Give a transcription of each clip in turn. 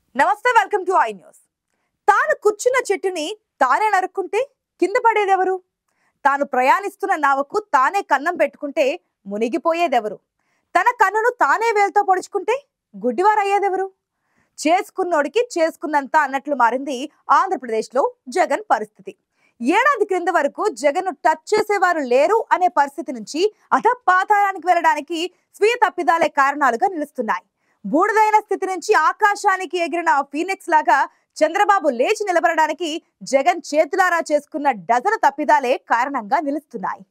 నమస్తే welcome to I news తాను కూర్చున్న చెట్టుని తానే నరుక్కుంటే కింద పడేదెవరు తాను ప్రయాణిస్తున్న నావకు తానే కన్నం పెట్టుకుంటే మునిగిపోయేదెవరు తన కన్నును తానే వేలుతో పొడుచుకుంటే గుడ్డివారయ్యేదెవరు చేసుకున్నోడికి చేసుకున్నంత అన్నట్లు మారింది ఆంధ్రప్రదేశ్లో జగన్ పరిస్థితి ఏడాది క్రింద వరకు జగన్ టచ్ చేసేవారు లేరు అనే పరిస్థితి నుంచి అధ పాతాళానికి వెళ్ళడానికి స్వీయ తప్పిదాలే కారణాలుగా నిలుస్తున్నాయి బూడిదైన స్థితి నుంచి ఆకాశానికి ఎగిరిన ఫీనిక్స్ లాగా చంద్రబాబు లేచి నిలబడడానికి జగన్ చేతులారా చేసుకున్న డజను తప్పిదాలే కారణంగా నిలుస్తున్నాయి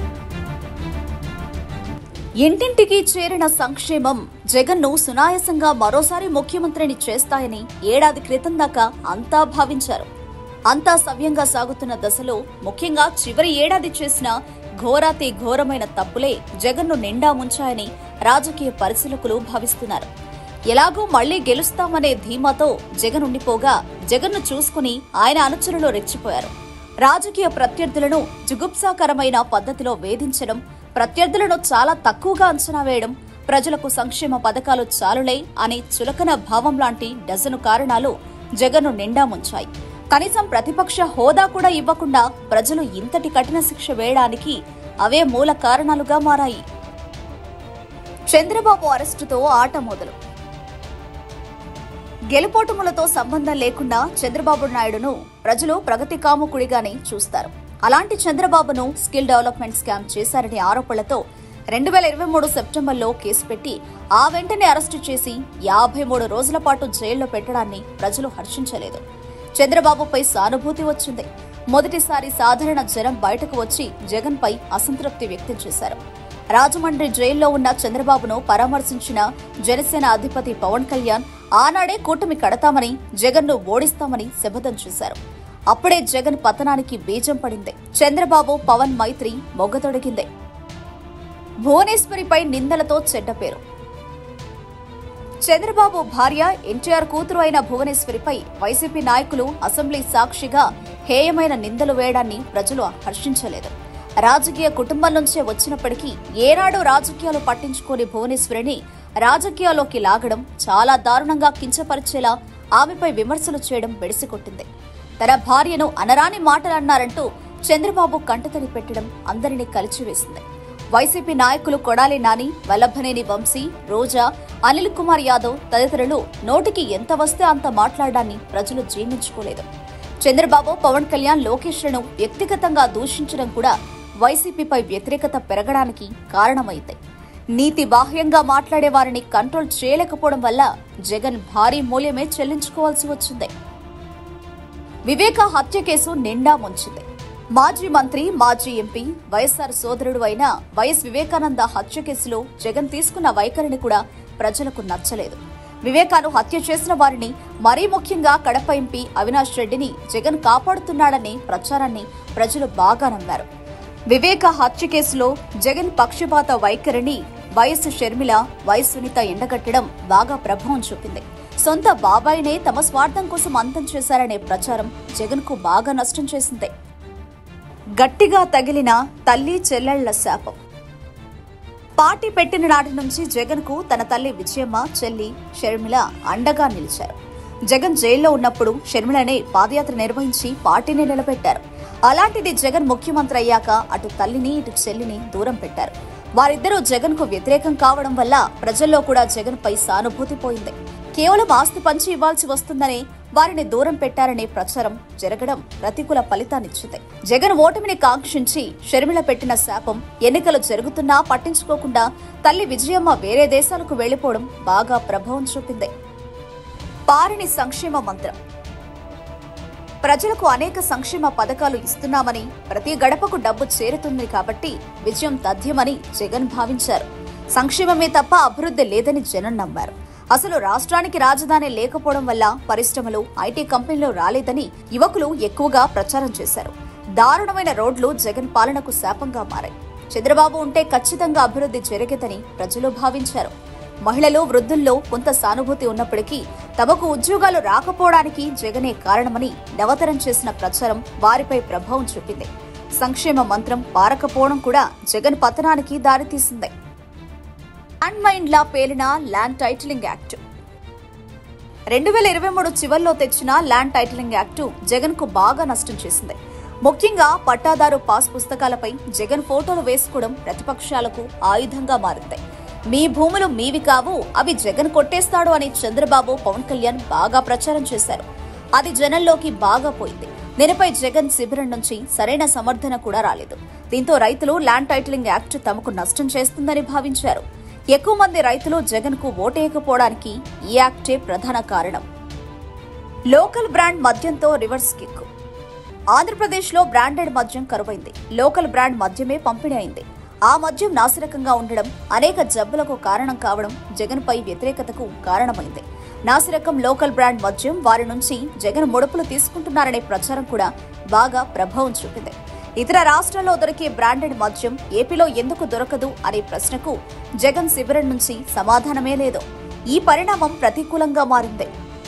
ఇంటింటికి చేరిన సంక్షేమం జగన్ను సునాయాసంగా మరోసారి ముఖ్యమంత్రిని చేస్తాయని ఏడాది క్రితం దాకా అంతా భావించారు అంతా సవ్యంగా సాగుతున్న దశలో ముఖ్యంగా చివరి ఏడాది చేసిన ఘోరాతి ఘోరమైన తప్పులే జగన్ను నిండా ముంచాయని రాజకీయ పరిశీలకులు భావిస్తున్నారు ఎలాగో మళ్లీ గెలుస్తామనే ధీమాతో జగన్ ఉండిపోగా జగన్ను చూసుకుని ఆయన అనుచరులు రెచ్చిపోయారు రాజకీయ ప్రత్యర్థులను జుగుప్సాకరమైన పద్ధతిలో వేధించడం ప్రత్యర్థులను చాలా తక్కువగా అంచనా వేయడం ప్రజలకు సంక్షేమ పథకాలు చాలులే అనే చులకన భావం లాంటి డజను కారణాలు జగన్ను నిండా ముంచాయి కనీసం ప్రతిపక్ష హోదా కూడా ఇవ్వకుండా ప్రజలు ఇంతటి కఠిన శిక్ష వేయడానికి అవే మూల కారణాలుగా మారాయి చంద్రబాబు అరెస్టుతో ఆట మొదలు గెలుపోటములతో సంబంధం లేకుండా చంద్రబాబు నాయుడును ప్రజలు ప్రగతి కాముకుడిగానే చూస్తారు అలాంటి చంద్రబాబును స్కిల్ డెవలప్మెంట్ స్కామ్ చేశారనే ఆరోపణలతో రెండు వేల ఇరవై మూడు సెప్టెంబర్లో కేసు పెట్టి ఆ వెంటనే అరెస్టు చేసి యాభై మూడు రోజుల పాటు జైల్లో పెట్టడాన్ని ప్రజలు హర్షించలేదు చంద్రబాబుపై సానుభూతి వచ్చింది మొదటిసారి సాధారణ జనం బయటకు వచ్చి జగన్ పై అసంతృప్తి వ్యక్తం చేశారు రాజమండ్రి జైల్లో ఉన్న చంద్రబాబును పరామర్శించిన జనసేన అధిపతి పవన్ కళ్యాణ్ ఆనాడే కూటమి కడతామని జగన్ను ఓడిస్తామని శపథం చేశారు అప్పుడే జగన్ పతనానికి బీజం పడింది చంద్రబాబు పవన్ మైత్రి మొగ్గతొడిగింది భువనేశ్వరిపై నిందలతో చెడ్డ పేరు చంద్రబాబు భార్య ఎన్టీఆర్ కూతురు అయిన భువనేశ్వరిపై వైసీపీ నాయకులు అసెంబ్లీ సాక్షిగా హేయమైన నిందలు వేయడాన్ని ప్రజలు హర్షించలేదు రాజకీయ కుటుంబం నుంచే వచ్చినప్పటికీ ఏనాడు రాజకీయాలు పట్టించుకోని భువనేశ్వరిని రాజకీయాల్లోకి లాగడం చాలా దారుణంగా కించపరిచేలా ఆమెపై విమర్శలు చేయడం బెడిసికొట్టింది తన భార్యను అనరాని మాటలన్నారంటూ చంద్రబాబు కంటతడి పెట్టడం అందరినీ కలిచివేసింది వైసీపీ నాయకులు కొడాలి నాని వల్లభనేని వంశీ రోజా అనిల్ కుమార్ యాదవ్ తదితరులు నోటికి ఎంత వస్తే అంత మాట్లాడడాన్ని ప్రజలు జీర్ణించుకోలేదు చంద్రబాబు పవన్ కళ్యాణ్ లోకేష్లను వ్యక్తిగతంగా దూషించడం కూడా వైసీపీపై వ్యతిరేకత పెరగడానికి కారణమైంది నీతి బాహ్యంగా మాట్లాడే వారిని కంట్రోల్ చేయలేకపోవడం వల్ల జగన్ భారీ మూల్యమే చెల్లించుకోవాల్సి వచ్చింది వివేక హత్య కేసు నిండా ముంచింది మాజీ మంత్రి మాజీ ఎంపీ వైఎస్ఆర్ సోదరుడు అయిన వైఎస్ వివేకానంద హత్య కేసులో జగన్ తీసుకున్న వైఖరిని కూడా ప్రజలకు నచ్చలేదు వివేకాను హత్య చేసిన వారిని మరీ ముఖ్యంగా కడప ఎంపీ అవినాష్ రెడ్డిని జగన్ కాపాడుతున్నాడనే ప్రచారాన్ని ప్రజలు బాగా నమ్మారు వివేక హత్య కేసులో జగన్ పక్షపాత వైఖరిని వైఎస్ షర్మిల వైఎస్ సునీత ఎండగట్టడం బాగా ప్రభావం చూపింది సొంత బాబాయినే తమ స్వార్థం కోసం అంతం చేశారనే ప్రచారం జగన్ కు బాగా నష్టం చేసింది గట్టిగా తగిలిన తల్లి చెల్లెళ్ల శాపం పార్టీ పెట్టిన నాటి నుంచి జగన్ కు తన తల్లి విజయమ్మ చెల్లి షర్మిల అండగా నిలిచారు జగన్ జైల్లో ఉన్నప్పుడు షర్మిలనే పాదయాత్ర నిర్వహించి పార్టీని నిలబెట్టారు అలాంటిది జగన్ ముఖ్యమంత్రి అయ్యాక అటు తల్లిని ఇటు చెల్లిని దూరం పెట్టారు వారిద్దరూ జగన్ కు వ్యతిరేకం కావడం వల్ల ప్రజల్లో కూడా జగన్ పై సానుభూతి పోయింది కేవలం ఆస్తి పంచి ఇవ్వాల్సి వస్తుందనే వారిని దూరం పెట్టారనే ప్రచారం జరగడం ప్రతికూల ఫలితాన్నిచ్చింది జగన్ ఓటమిని కాంక్షించి షర్మిల పెట్టిన శాపం ఎన్నికలు జరుగుతున్నా పట్టించుకోకుండా తల్లి విజయమ్మ వేరే దేశాలకు వెళ్లిపోవడం బాగా ప్రభావం చూపింది పారిని సంక్షేమ మంత్రం ప్రజలకు అనేక సంక్షేమ పథకాలు ఇస్తున్నామని ప్రతి గడపకు డబ్బు చేరుతుంది కాబట్టి విజయం తథ్యమని జగన్ భావించారు సంక్షేమమే తప్ప అభివృద్ధి లేదని జనం నమ్మారు అసలు రాష్ట్రానికి రాజధాని లేకపోవడం వల్ల పరిశ్రమలు ఐటీ కంపెనీలు రాలేదని యువకులు ఎక్కువగా ప్రచారం చేశారు దారుణమైన రోడ్లు జగన్ పాలనకు శాపంగా మారాయి చంద్రబాబు ఉంటే ఖచ్చితంగా అభివృద్ధి జరిగేదని ప్రజలు భావించారు మహిళలు వృద్ధుల్లో కొంత సానుభూతి ఉన్నప్పటికీ తమకు ఉద్యోగాలు రాకపోవడానికి జగనే కారణమని నవతరం చేసిన ప్రచారం వారిపై ప్రభావం చూపింది సంక్షేమ మంత్రం పారకపోవడం కూడా జగన్ పతనానికి దారితీసింది ల్యాండ్ మైండ్లా పేలిన ల్యాండ్ టైటిలింగ్ యాక్ట్ రెండు వేల ఇరవై మూడు చివరిలో తెచ్చిన ల్యాండ్ టైటిలింగ్ యాక్టు జగన్ కు బాగా నష్టం చేసింది ముఖ్యంగా పట్టాదారు పాస్ పుస్తకాలపై జగన్ ఫోటోలు వేసుకోవడం ప్రతిపక్షాలకు ఆయుధంగా మారింది మీ భూములు మీవి కావు అవి జగన్ కొట్టేస్తాడు అని చంద్రబాబు పవన్ కళ్యాణ్ బాగా ప్రచారం చేశారు అది జనంలోకి బాగా పోయింది దీనిపై జగన్ శిబిరం నుంచి సరైన సమర్థన కూడా రాలేదు దీంతో రైతులు ల్యాండ్ టైటిలింగ్ యాక్ట్ తమకు నష్టం చేస్తుందని భావించారు ఎక్కువ మంది రైతులు జగన్ కు ఓటేయకపోవడానికి ఈ యాక్టే ప్రధాన కారణం లోకల్ బ్రాండ్ మద్యంతో రివర్స్ కిక్ ఆంధ్రప్రదేశ్లో బ్రాండెడ్ మద్యం కరువైంది లోకల్ బ్రాండ్ మద్యమే పంపిణీ అయింది ఆ మద్యం నాసిరకంగా ఉండడం అనేక జబ్బులకు కారణం కావడం జగన్పై వ్యతిరేకతకు కారణమైంది నాసిరకం లోకల్ బ్రాండ్ మద్యం వారి నుంచి జగన్ ముడుపులు తీసుకుంటున్నారనే ప్రచారం కూడా బాగా ప్రభావం చూపింది ఇతర రాష్ట్రాల్లో దొరికే బ్రాండెడ్ మద్యం ఏపీలో ఎందుకు దొరకదు అనే ప్రశ్నకు జగన్ శిబిరం నుంచి సమాధానమే లేదు ఈ పరిణామం ప్రతికూలంగా మారింది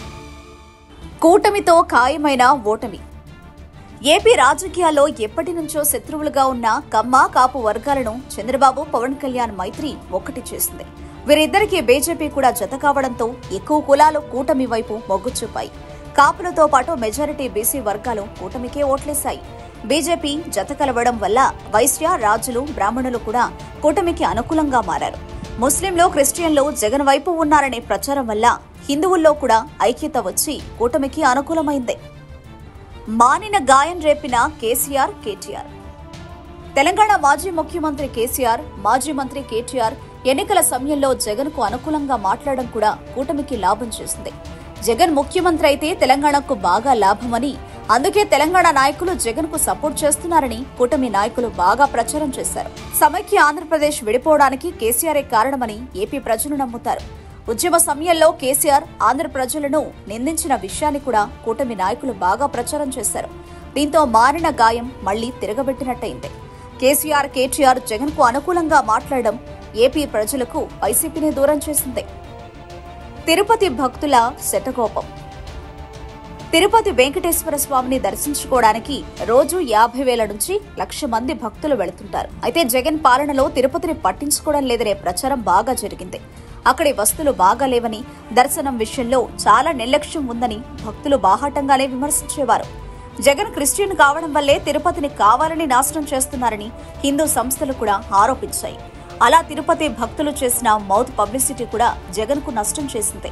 కూటమితో ఖాయమైన ఓటమి ఏపీ రాజకీయాల్లో ఎప్పటి నుంచో శత్రువులుగా ఉన్న కమ్మ కాపు వర్గాలను చంద్రబాబు పవన్ కళ్యాణ్ మైత్రి ఒక్కటి చేసింది వీరిద్దరికీ బీజేపీ కూడా జత కావడంతో ఎక్కువ కులాలు కూటమి వైపు మొగ్గు చూపాయి కాపులతో పాటు మెజారిటీ బీసీ వర్గాలు కూటమికే ఓట్లేశాయి బీజేపీ జత కలవడం వల్ల వైశ్య రాజులు బ్రాహ్మణులు కూడా కూటమికి అనుకూలంగా మారారు ముస్లింలు క్రిస్టియన్లు జగన్ వైపు ఉన్నారనే ప్రచారం వల్ల హిందువుల్లో కూడా ఐక్యత వచ్చి కూటమికి అనుకూలమైంది మానిన గాయం రేపిన కేసీఆర్ కేటీఆర్ తెలంగాణ మాజీ ముఖ్యమంత్రి కేసీఆర్ మాజీ మంత్రి కేటీఆర్ ఎన్నికల సమయంలో జగన్ కు అనుకూలంగా మాట్లాడడం కూడా కూటమికి లాభం చేసింది జగన్ ముఖ్యమంత్రి అయితే తెలంగాణకు బాగా లాభమని అందుకే తెలంగాణ నాయకులు జగన్ కు సపోర్ట్ చేస్తున్నారని కూటమి నాయకులు బాగా ప్రచారం చేశారు సమైక్య ఆంధ్రప్రదేశ్ విడిపోవడానికి కేసీఆరే కారణమని ఏపీ ప్రజలు నమ్ముతారు ఉద్యమ సమయంలో కేసీఆర్ ఆంధ్ర ప్రజలను నిందించిన విషయాన్ని కూడా కూటమి నాయకులు బాగా ప్రచారం చేశారు దీంతో మారిన గాయం మళ్లీ తిరగబెట్టినట్టయింది కేసీఆర్ కేటీఆర్ జగన్ కు అనుకూలంగా మాట్లాడడం ఏపీ ప్రజలకు వైసీపీని దూరం చేసింది తిరుపతి భక్తుల శతకోపం తిరుపతి వెంకటేశ్వర స్వామిని దర్శించుకోవడానికి రోజు యాభై వేల నుంచి లక్ష మంది భక్తులు వెళుతుంటారు అయితే జగన్ పాలనలో తిరుపతిని పట్టించుకోవడం లేదనే ప్రచారం బాగా జరిగింది అక్కడి వస్తువులు బాగాలేవని దర్శనం విషయంలో చాలా నిర్లక్ష్యం ఉందని భక్తులు బాహాటంగానే విమర్శించేవారు జగన్ క్రిస్టియన్ కావడం వల్లే తిరుపతిని కావాలని నాశనం చేస్తున్నారని హిందూ సంస్థలు కూడా ఆరోపించాయి అలా తిరుపతి భక్తులు చేసిన మౌత్ పబ్లిసిటీ కూడా జగన్ కు నష్టం చేసింది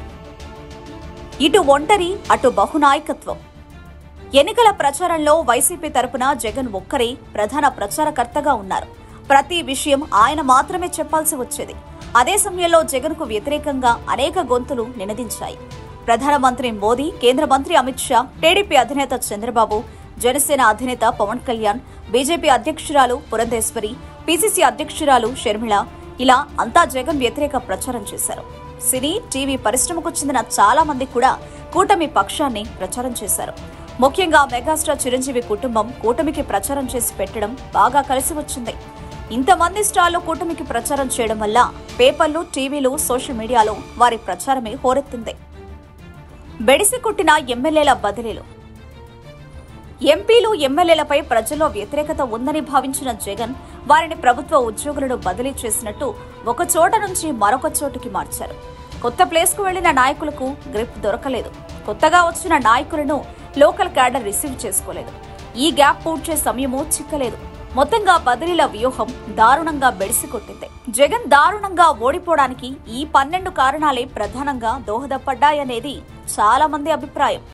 ఇటు ఒంటరి అటు బహునాయకత్వం ఎన్నికల ప్రచారంలో వైసీపీ తరపున జగన్ ఒక్కరే ప్రధాన ప్రచారకర్తగా ఉన్నారు ప్రతి విషయం ఆయన మాత్రమే చెప్పాల్సి వచ్చేది అదే సమయంలో జగన్ కు వ్యతిరేకంగా అనేక గొంతులు నినదించాయి ప్రధానమంత్రి మోదీ కేంద్ర మంత్రి అమిత్ షా టీడీపీ అధినేత చంద్రబాబు జనసేన అధినేత పవన్ కళ్యాణ్ బీజేపీ అధ్యక్షురాలు పురంధేశ్వరి పీసీసీ అధ్యక్షురాలు షర్మిళ ఇలా అంతా జగన్ వ్యతిరేక ప్రచారం చేశారు సినీ టీవీ పరిశ్రమకు చెందిన చాలా మంది కూడా కూటమి పక్షాన్ని ప్రచారం చేశారు ముఖ్యంగా మెగాస్టార్ చిరంజీవి కుటుంబం కూటమికి ప్రచారం చేసి పెట్టడం బాగా కలిసి వచ్చింది ఇంతమంది స్టార్లు కూటమికి ప్రచారం చేయడం వల్ల పేపర్లు టీవీలు సోషల్ మీడియాలో వారి ప్రచారమే హోరెత్తింది బెడిసి కొట్టిన ఎమ్మెల్యేల బదిలీలు ఎంపీలు ఎమ్మెల్యేలపై ప్రజల్లో వ్యతిరేకత ఉందని భావించిన జగన్ వారిని ప్రభుత్వ ఉద్యోగులను బదిలీ చేసినట్టు ఒక చోట నుంచి మరొక చోటుకి మార్చారు కొత్త ప్లేస్కు వెళ్లిన నాయకులకు గ్రిప్ దొరకలేదు కొత్తగా వచ్చిన నాయకులను లోకల్ క్యాడర్ రిసీవ్ చేసుకోలేదు ఈ గ్యాప్ పూడ్చే సమయమూ చిక్కలేదు మొత్తంగా బదిలీల వ్యూహం దారుణంగా బెడిసి కొట్టింది జగన్ దారుణంగా ఓడిపోవడానికి ఈ పన్నెండు కారణాలే ప్రధానంగా దోహదపడ్డాయనేది చాలా మంది అభిప్రాయం